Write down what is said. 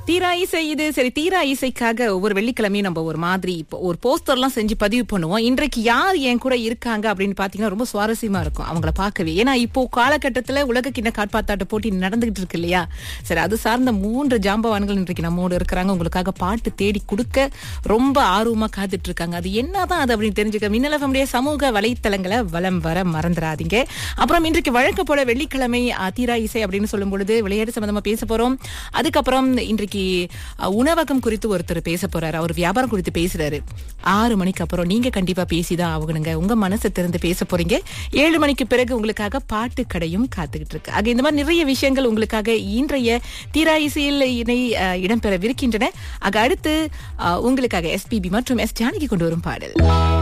தீரா இசை இது சரி தீரா இசைக்காக ஒவ்வொரு வெள்ளிக்கிழமையும் நம்ம ஒரு மாதிரி இப்போ ஒரு போஸ்டர்லாம் செஞ்சு பதிவு பண்ணுவோம் இன்றைக்கு யார் என் கூட இருக்காங்க அப்படின்னு பாத்தீங்கன்னா ரொம்ப சுவாரஸ்யமா இருக்கும் அவங்கள பார்க்கவே ஏன்னா இப்போ காலகட்டத்துல உலக கிண்ண காட்பாத்தாட்ட போட்டி நடந்துகிட்டு இருக்கு இல்லையா சரி அது சார்ந்த மூன்று ஜாம்பவான்கள் இன்றைக்கு நம்மோடு இருக்கிறாங்க உங்களுக்காக பாட்டு தேடி கொடுக்க ரொம்ப ஆர்வமா காத்துட்டு இருக்காங்க அது என்னதான் அது அப்படின்னு தெரிஞ்சுக்க மின்னலஃபமுடைய சமூக வலைத்தளங்களை வலம் வர மறந்துடாதீங்க அப்புறம் இன்றைக்கு வழக்க போல வெள்ளிக்கிழமை அஹ், தீரா இசை அப்படின்னு சொல்லும் பொழுது விளையாட்டு சம்பந்தமா பேச போறோம் அதுக்கப்புறம் இன்றைக்கு அஹ், உணவகம் குறித்து ஒருத்தர் பேச போறாரு அவர் வியாபாரம் குறித்து பேசுறாரு ஆறு மணிக்கு அப்புறம் நீங்க கண்டிப்பா பேசிதான் ஆகணுங்க உங்க மனசை திறந்து பேச போறீங்க ஏழு மணிக்கு பிறகு உங்களுக்காக பாட்டு கடையும் காத்துக்கிட்டு இருக்கு ஆக இந்த மாதிரி நிறைய விஷயங்கள் உங்களுக்காக இன்றைய தீரா இசையில் இணை அஹ், இடம்பெறவிருக்கின்றன ஆக அடுத்து அஹ், உங்களுக்காக எஸ்பிபி மற்றும் எஸ் ஜானகி கொண்டு வரும் பாடல்